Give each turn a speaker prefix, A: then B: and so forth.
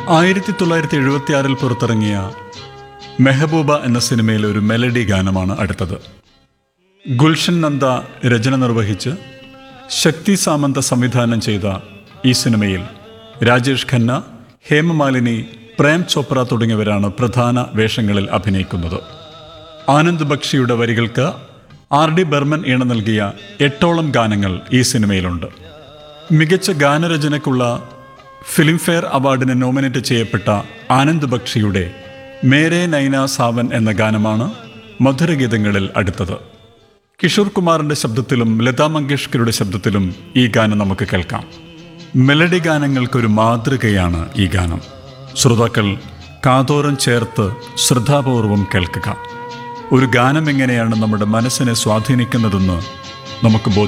A: ആയിരത്തി തൊള്ളായിരത്തി എഴുപത്തി ആറിൽ പുറത്തിറങ്ങിയ മെഹബൂബ എന്ന സിനിമയിലെ ഒരു മെലഡി ഗാനമാണ് അടുത്തത് ഗുൽഷൻ നന്ദ രചന നിർവഹിച്ച് ശക്തി സാമന്ത സംവിധാനം ചെയ്ത ഈ സിനിമയിൽ രാജേഷ് ഖന്ന ഹേമമാലിനി പ്രേം ചോപ്ര തുടങ്ങിയവരാണ് പ്രധാന വേഷങ്ങളിൽ അഭിനയിക്കുന്നത് ആനന്ദ് ബക്ഷിയുടെ വരികൾക്ക് ആർ ഡി ബർമൻ ഈണ നൽകിയ എട്ടോളം ഗാനങ്ങൾ ഈ സിനിമയിലുണ്ട് മികച്ച ഗാനരചനയ്ക്കുള്ള ഫിലിംഫെയർ അവാർഡിന് നോമിനേറ്റ് ചെയ്യപ്പെട്ട ആനന്ദ് ബക്ഷിയുടെ മേരെ നൈന സാവൻ എന്ന ഗാനമാണ് മധുരഗീതങ്ങളിൽ അടുത്തത് കിഷോർ കുമാറിന്റെ ശബ്ദത്തിലും ലതാ മങ്കേഷ്കറുടെ ശബ്ദത്തിലും ഈ ഗാനം നമുക്ക് കേൾക്കാം മെലഡി ഗാനങ്ങൾക്കൊരു മാതൃകയാണ് ഈ ഗാനം ശ്രോതാക്കൾ കാതോരം ചേർത്ത് ശ്രദ്ധാപൂർവം കേൾക്കുക ഒരു ഗാനം എങ്ങനെയാണ് നമ്മുടെ മനസ്സിനെ സ്വാധീനിക്കുന്നതെന്ന് നമുക്ക് ബോധ്യം